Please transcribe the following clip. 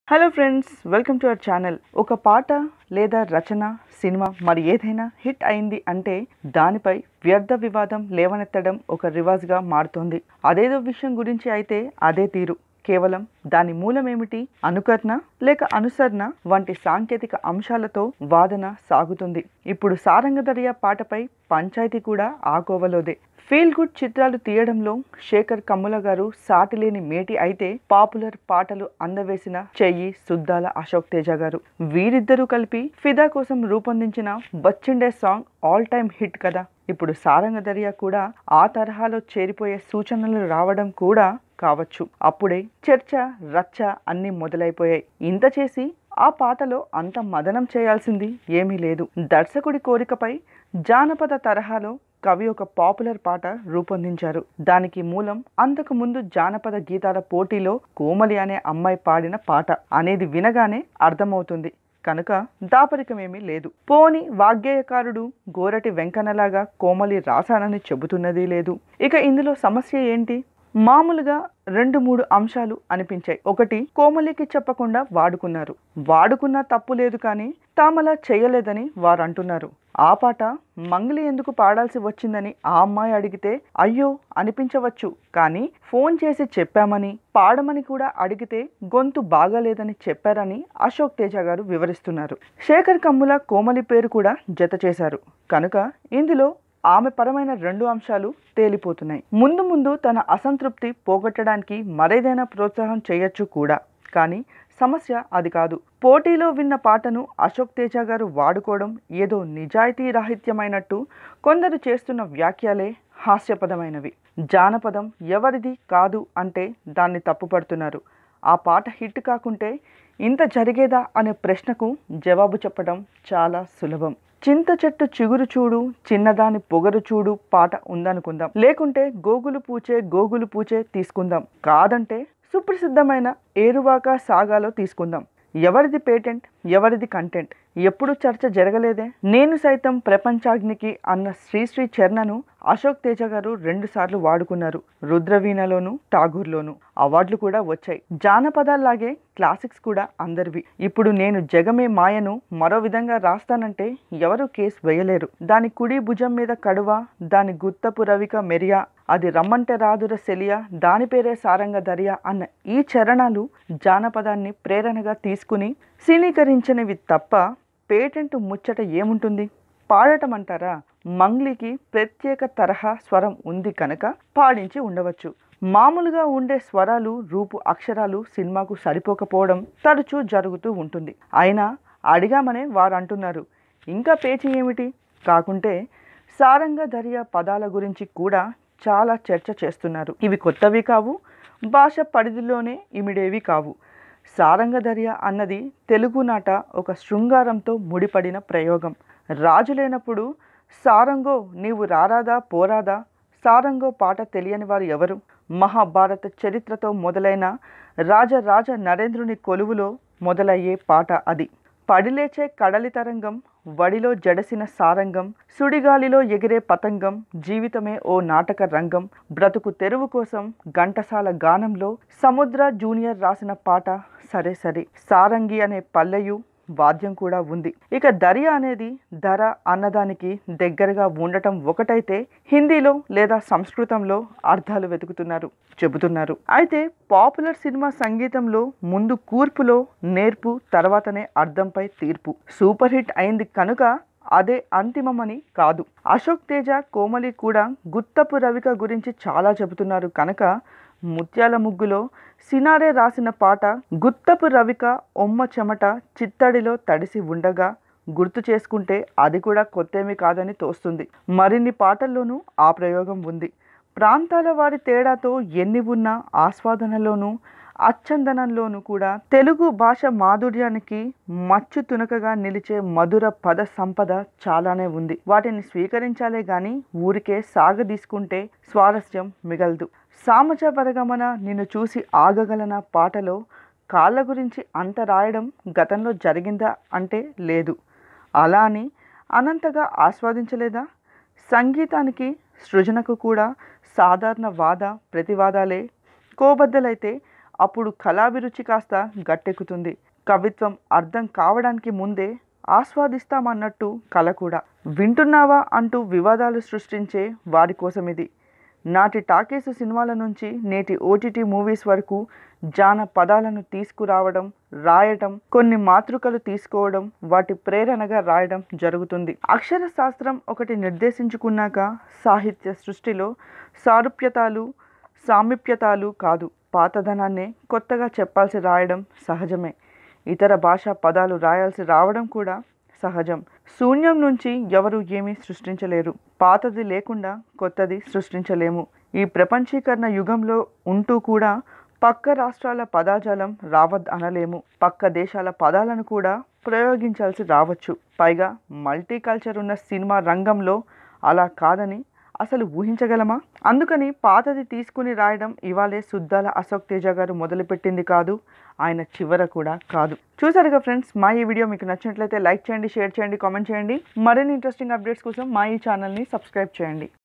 hello friends welcome to our channel ఒక పాట లేదా రచన సినిమా మరి ఏదైనా హిట్ అయింది అంటే దానిపై వ్యర్థ వివాదం లేవనెత్తడం ఒక రివాజ్గా మారుతోంది అదేదో విషయం గురించి అయితే అదే తీరు కేవలం దాని మూలమేమిటి అనుకరణ లేక అనుసరణ వంటి సాంకేతిక అంశాలతో వాదన సాగుతుంది ఇప్పుడు సారంగదరియా పాటపై పంచాయతీ కూడా ఆకోవలోదే ఫీల్ గుడ్ చిత్రాలు తీయడంలో శేఖర్ కమ్ముల గారు సాటిలేని మేటి అయితే పాపులర్ పాటలు అందవేసిన చెయ్యి సుద్దాల అశోక్ తేజ గారు వీరిద్దరూ కలిపి ఫిదా కోసం రూపొందించిన బచ్చిండే సాంగ్ ఆల్ టైమ్ హిట్ కదా ఇప్పుడు సారంగ దర్యా కూడా ఆ తరహాలో చేరిపోయే సూచనలు రావడం కూడా కావచ్చు అప్పుడే చర్చ రచ్చ అన్ని మొదలైపోయాయి ఇంత చేసి ఆ పాటలో అంత మదనం చేయాల్సింది ఏమీ లేదు దర్శకుడి కోరికపై జానపద తరహాలో కవి ఒక పాపులర్ పాట రూపొందించారు దానికి మూలం అంతకు ముందు జానపద గీతాల పోటీలో కోమలి అనే అమ్మాయి పాడిన పాట అనేది వినగానే అర్థమవుతుంది కనుక దాపరికమేమీ లేదు పోని వాగ్గేయకారుడు గోరటి వెంకన్నలాగా కోమలి రాశానని చెబుతున్నది లేదు ఇక ఇందులో సమస్య ఏంటి మామూలుగా రెండు మూడు అంశాలు అనిపించాయి ఒకటి కోమలికి చెప్పకుండా వాడుకున్నారు వాడుకున్నా తప్పు లేదు కానీ తామలా చేయలేదని వారు అంటున్నారు ఆ పాట మంగళి ఎందుకు పాడాల్సి వచ్చిందని ఆ అమ్మాయి అడిగితే అయ్యో అనిపించవచ్చు కానీ ఫోన్ చేసి చెప్పామని పాడమని కూడా అడిగితే గొంతు బాగాలేదని చెప్పారని అశోక్ తేజ గారు వివరిస్తున్నారు శేఖర్ కమ్ముల కోమలి పేరు కూడా జత చేశారు కనుక ఇందులో ఆమె పరమైన రెండు అంశాలు తేలిపోతున్నాయి ముందు ముందు తన అసంతృప్తి పోగొట్టడానికి మరేదైనా ప్రోత్సాహం చేయొచ్చు కూడా కానీ సమస్య అది కాదు పోటీలో విన్న పాటను అశోక్ తేజ గారు వాడుకోవడం ఏదో నిజాయితీ రాహిత్యమైనట్టు కొందరు చేస్తున్న వ్యాఖ్యలే హాస్యపదమైనవి జానపదం ఎవరిది కాదు అంటే దాన్ని తప్పుపడుతున్నారు ఆ పాట హిట్ కాకుంటే ఇంత జరిగేదా అనే ప్రశ్నకు జవాబు చెప్పడం చాలా సులభం చింత చెట్టు చిగురు చూడు చిన్నదాని పొగరు చూడు పాట ఉందనుకుందాం లేకుంటే గోగులు పూచే గోగులు పూచే తీసుకుందాం కాదంటే సుప్రసిద్ధమైన ఏరువాక సాగాలో తీసుకుందాం ఎవరిది పేటెంట్ ఎవరిది కంటెంట్ ఎప్పుడు చర్చ జరగలేదే నేను సైతం ప్రపంచాగ్నికి అన్న శ్రీశ్రీ చరణను అశోక్ తేజ గారు రెండు సార్లు వాడుకున్నారు రుద్రవీణలోను ఠాగూర్లోను అవార్డులు కూడా వచ్చాయి జానపదాల్లాగే క్లాసిక్స్ కూడా అందరివి ఇప్పుడు నేను జగమే మాయను మరో విధంగా రాస్తానంటే ఎవరు కేసు వేయలేరు దాని కుడి భుజం మీద కడువ దాని గుత్తపు రవిక మెరియా అది రమ్మంటే రాదుర సెలియా దాని పేరే సారంగ దర్యా అన్న ఈ చరణాలు జానపదాన్ని ప్రేరణగా తీసుకుని సినీకరించినవి తప్ప పేటెంట్ ముచ్చట ఏముంటుంది పాడటం అంటారా మంగ్లీకి ప్రత్యేక తరహా స్వరం ఉంది కనుక పాడించి ఉండవచ్చు మామూలుగా ఉండే స్వరాలు రూపు అక్షరాలు సినిమాకు సరిపోకపోవడం తరచూ జరుగుతూ ఉంటుంది అయినా అడిగామనే వారు అంటున్నారు ఇంకా పేచీ ఏమిటి కాకుంటే సారంగ దర్యా పదాల గురించి కూడా చాలా చర్చ చేస్తున్నారు ఇవి కొత్తవి కావు భాష పరిధిలోనే ఇమిడేవి కావు సారంగధర్య అన్నది తెలుగు నాట ఒక శృంగారంతో ముడిపడిన ప్రయోగం రాజు లేనప్పుడు సారంగో నీవు రారాదా పోరాదా సారంగో పాట తెలియని వారు ఎవరు మహాభారత చరిత్రతో మొదలైన రాజరాజ నరేంద్రుని కొలువులో మొదలయ్యే పాట అది పడిలేచే కడలి తరంగం వడిలో జడసిన సారంగం సుడిగాలిలో ఎగిరే పతంగం జీవితమే ఓ నాటక రంగం బ్రతుకు తెరువు కోసం ఘంటసాల గానంలో సముద్ర జూనియర్ రాసిన పాట సరే సరే సారంగి అనే పల్లెయు వాద్యం కూడా ఉంది ఇక దర్యా అనేది ధర అన్నదానికి దగ్గరగా ఉండటం ఒకటైతే హిందీలో లేదా సంస్కృతంలో అర్థాలు వెతుకుతున్నారు చెబుతున్నారు అయితే పాపులర్ సినిమా సంగీతంలో ముందు కూర్పులో నేర్పు తర్వాతనే అర్థంపై తీర్పు సూపర్ హిట్ అయింది కనుక అదే అంతిమమని కాదు అశోక్ తేజ కోమలి కూడా గుత్తపు రవిక గురించి చాలా చెబుతున్నారు కనుక ముత్యాల ముగ్గులో సినారే రాసిన పాట గుత్తపు రవిక ఒమ్మ చెమట చిత్తడిలో తడిసి ఉండగా గుర్తు చేసుకుంటే అది కూడా కొత్తేమీ కాదని తోస్తుంది మరిన్ని పాటల్లోనూ ఆ ప్రయోగం ఉంది ప్రాంతాల వారి తేడాతో ఎన్ని ఉన్నా ఆస్వాదనలోనూ అచ్చందనంలోనూ కూడా తెలుగు భాష మాధుర్యానికి మచ్చు తునకగా నిలిచే మధుర పద సంపద చాలానే ఉంది వాటిని స్వీకరించాలే గాని ఊరికే సాగదీసుకుంటే స్వారస్యం మిగలదు సామజ వరగమన నిన్ను చూసి ఆగగలన పాటలో కాళ్ళ గురించి అంత రాయడం గతంలో జరిగిందా అంటే లేదు అలా అని అనంతగా ఆస్వాదించలేదా సంగీతానికి సృజనకు కూడా సాధారణ వాద ప్రతివాదాలే కోబద్దలైతే అప్పుడు కళాభిరుచి కాస్త గట్టెక్కుతుంది కవిత్వం అర్థం కావడానికి ముందే ఆస్వాదిస్తామన్నట్టు కళ కూడా వింటున్నావా అంటూ వివాదాలు సృష్టించే వారి కోసం ఇది నాటి టాకీసు సినిమాల నుంచి నేటి ఓటీటీ మూవీస్ వరకు జాన పదాలను తీసుకురావడం రాయటం కొన్ని మాతృకలు తీసుకోవడం వాటి ప్రేరణగా రాయడం జరుగుతుంది అక్షర శాస్త్రం ఒకటి నిర్దేశించుకున్నాక సాహిత్య సృష్టిలో సారూప్యతాలు సామీప్యతాలు కాదు పాతదనాన్నే కొత్తగా చెప్పాల్సి రాయడం సహజమే ఇతర భాషా పదాలు రాయాల్సి రావడం కూడా సహజం శూన్యం నుంచి ఎవరు ఏమీ సృష్టించలేరు పాతది లేకుండా కొత్తది సృష్టించలేము ఈ ప్రపంచీకరణ యుగంలో ఉంటూ కూడా పక్క రాష్ట్రాల పదాజాలం రావద్ అనలేము పక్క దేశాల పదాలను కూడా ప్రయోగించాల్సి రావచ్చు పైగా మల్టీ కల్చర్ ఉన్న సినిమా రంగంలో అలా కాదని అసలు ఊహించగలమా అందుకని పాతది తీసుకుని రాయడం ఇవాళే సుద్దాల అశోక్ తేజ గారు మొదలుపెట్టింది కాదు ఆయన చివర కూడా కాదు చూసారుగా ఫ్రెండ్స్ మా ఈ వీడియో మీకు నచ్చినట్లయితే లైక్ చేయండి షేర్ చేయండి కామెంట్ చేయండి మరిన్ని ఇంట్రెస్టింగ్ అప్డేట్స్ కోసం మా ఈ ఛానల్ని సబ్స్క్రైబ్ చేయండి